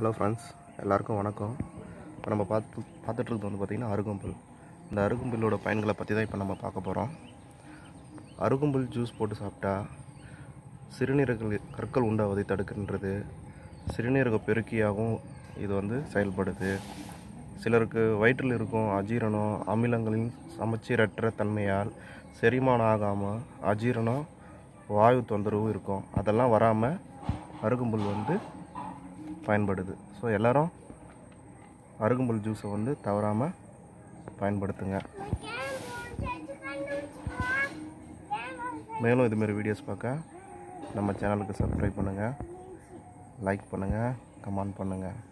hello friends எல்லாருக்கும் வணக்கம் இப்போ நம்ம பார்த்து பார்த்துட்ருக்கிறது வந்து பார்த்திங்கன்னா அருகம்புல் இந்த அருகம்புல்லோட பயன்களை பற்றி தான் இப்போ நம்ம பார்க்க போகிறோம் அருகம்புல் ஜூஸ் போட்டு சாப்பிட்டா சிறுநீரகங்கள் கற்கள் உண்டாவதை தடுக்கின்றது சிறுநீரக பெருக்கியாகவும் இது வந்து செயல்படுது சிலருக்கு வயிற்றில் இருக்கும் அஜீரணம் அமிலங்களின் சமச்சீரற்ற தன்மையால் செரிமானம் ஆகாமல் அஜீரணம் வாயு தொந்தரவு இருக்கும் அதெல்லாம் வராமல் அருகம்புல் வந்து பயன்படுது ஸோ எல்லாரும் அருகம்புல் ஜூஸை வந்து தவறாமல் பயன்படுத்துங்க மேலும் இதுமாரி வீடியோஸ் பார்க்க நம்ம சேனலுக்கு சப்ஸ்கிரைப் பண்ணுங்கள் லைக் பண்ணுங்கள் கமெண்ட் பண்ணுங்கள்